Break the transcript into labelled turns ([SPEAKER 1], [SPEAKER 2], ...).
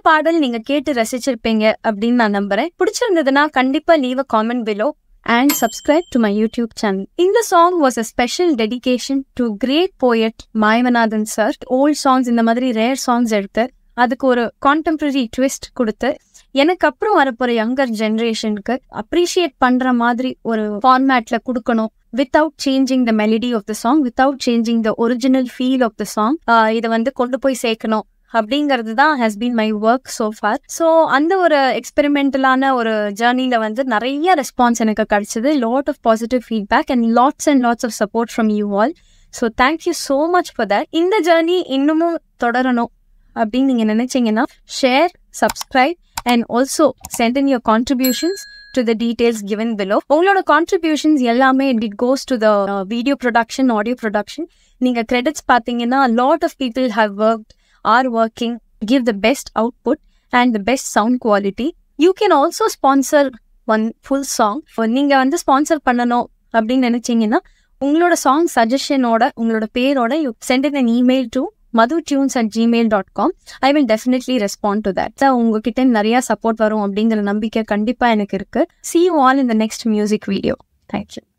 [SPEAKER 1] பாடல் நீங்க கேட்டு ரசிச்சிருப்பீங்க அப்படின்னு நான் நம்புறேன் பிடிச்சிருந்ததுன்னா கண்டிப்பா leave a comment below and subscribe to my YouTube channel. In the song was a special dedication to great poet Mayavanathan sir. Old songs இந்த மாதிரி rare songs எடுத்து அதுக்கு ஒரு கான்டெம்பரரி ட்விஸ்ட் கொடுத்து எனக்கு அப்புறம் வரப்போற யங்கர் ஜெனரேஷனுக்கு அப்ரிஷியேட் பண்ற மாதிரி ஒரு ஃபார்மேட்ல கொடுக்கணும் without changing the melody of the song without changing the original feel of the song இதை வந்து கொண்டு போய் சேர்க்கணும் அப்படிங்கிறது தான் has been my work so far so அந்த ஒரு எக்ஸ்பெரிமெண்டலான ஒரு ஜேர்னியில் வந்து நிறைய ரெஸ்பான்ஸ் எனக்கு கிடைச்சது lot of positive feedback and lots and lots of support from you all so thank you so much for that இந்த ஜேர்னி இன்னமும் தொடரணும் அப்படின்னு நீங்கள் நினைச்சீங்கன்னா share subscribe and also send in your contributions to the details given below உங்களோட contributions எல்லாமே it goes to the video production audio production நீங்கள் credits பார்த்தீங்கன்னா lot of people have work are working give the best output and the best sound quality you can also sponsor one full song நீங்க வந்து sponsor பண்ணணும் அப்படின்னு நினைச்சீங்கன்னா உங்களோட song சஜஷனோட உங்களோட பேரோட you send in an email to Madhu tunes at Gmail dot com I will definitely respond to that உங்ககிட்ட நிறைய சப்போர்ட் வரும் அப்படிங்கிற நம்பிக்கை கண்டிப்பா எனக்கு இருக்கு see you all in the next music video thank you